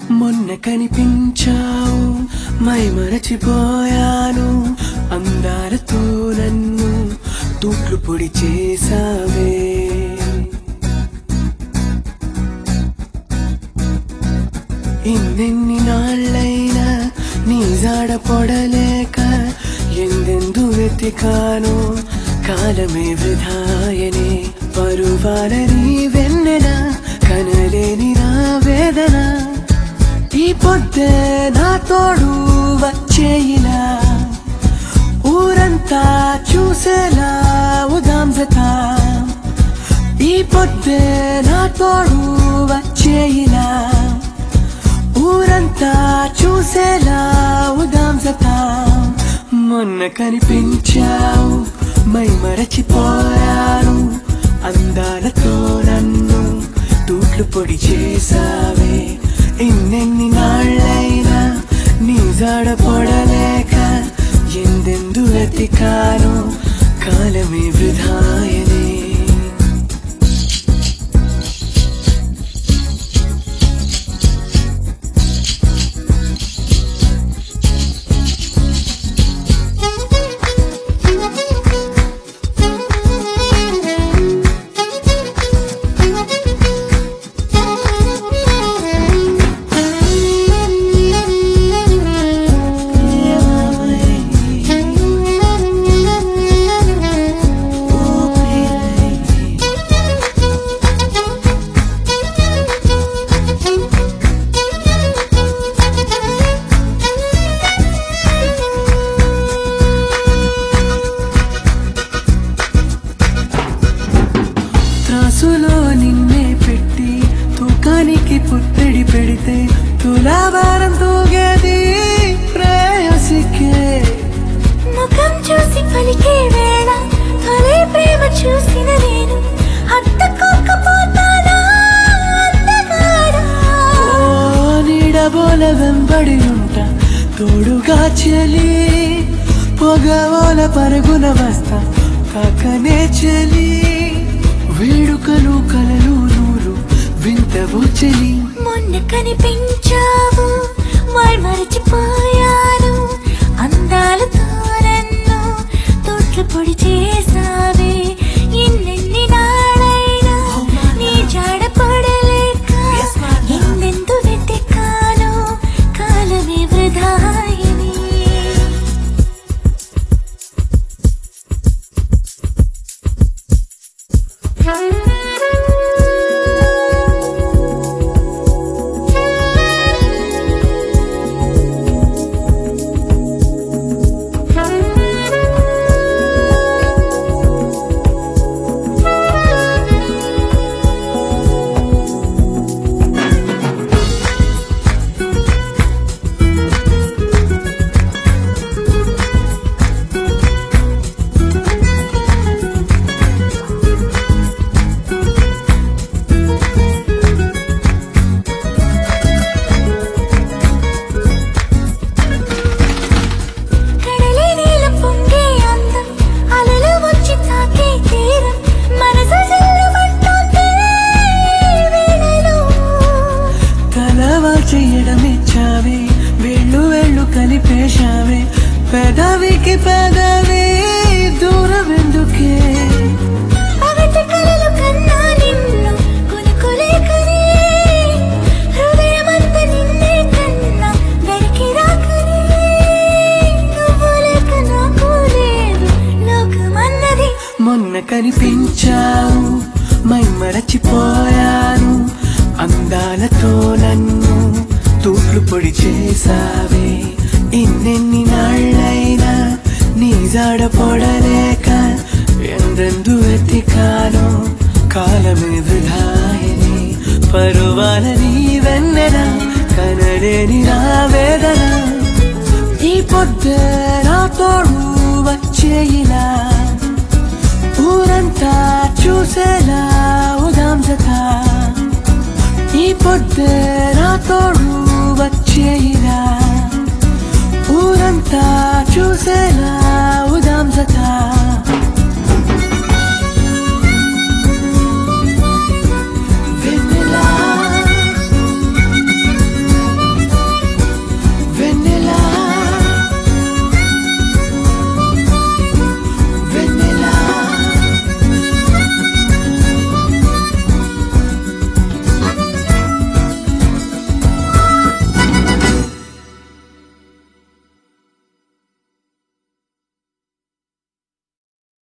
మొన్న కనిపించావు మై మరచిపోయాను అందాలతో నన్ను తూట్లు పొడి చేసావే ఇన్నెన్ని నాళ్ళైనా నీ జాడ పొడలేక ఎందెందు వెతికాను కాలమే వృధాయనే పరువాల నీ వెన్నెల కనలేని నా వేదన ఈ పొద్దే నా తోడు వచ్చేయిలా ఊరంతా చూసేలా ఉదాంసత ఈ పొద్దే నా తోడు వచ్చేయిలా ఊరంతా చూసేలా ఉదాంసత మొన్న కనిపించావు మై మరచిపోయాను అందాలతో నన్ను తూట్లు పొడి చేసావే ఎన్నెన్ని నాళ్ళైనా నీ జాడ పొడలేక ఎందెందు వెతికాను కాలమే వృధాయనే త్రాసులో నిన్నే పెట్టి తూకానికి పుత్తడి పెడితే తులాభారం తూగేది ప్రేయసికే ముఖం చూసి పలికే వేళ తొలి ప్రేమ చూసిన నేను హత్తుకోకపోతానా అందగాడా ఓ నీడబోల వెంబడి ఉంట తోడుగా చెలి పొగవోల పరుగున వస్తా కాకనే చెలి వేడుకలు కలలు నూరు వింతవు చెలి మొన్న కనిపించావు వాడు మరచిపోయాను అందాలతో నన్ను తోట్లు పొడి చేసావే ఎన్నెన్ని నాడైనా నీ జాడ పడలేక ఎందెందు వెతికాను కాలమే వృధాయని కడలి నీలం పొంగే అందం అలలు వచ్చి తాకే తీరం మనసు జల్లుమంటోంది ఈ వేళలో. తలవా చెయ్యడమిచ్చావే వెళ్ళు వెళ్ళు కలిపేశావే పెదవికి పెదవి దూరం ఎందుకే పగటి కలలు కన్నా నిన్ను కొనుక్కోలేకనే హృదయమంత నిన్నే కన్నా దరికి రాకనే నువ్వు లేక నాకు లేదు లోకమన్నది మొన్న కనిపించావు మై మరచిపోయాను అందాలతో నన్ను తూట్లు పొడి చేసావే ఎన్నెన్ని నాళ్ళైనా నీ జాడ పొడలేక ఎందెందు వెతికాను కాలమే వృధాయని పరువాల నీ వెన్నెల కనలేని నా వేదన ఈ పొద్దే నా తోడు వచ్చేయిలా ఊరంతా చూసేలా ఉదాంసత ఈ పొద్దే నా తోడు వచ్చేయిలా ఊరంతా చూసేలా ఉదాంసత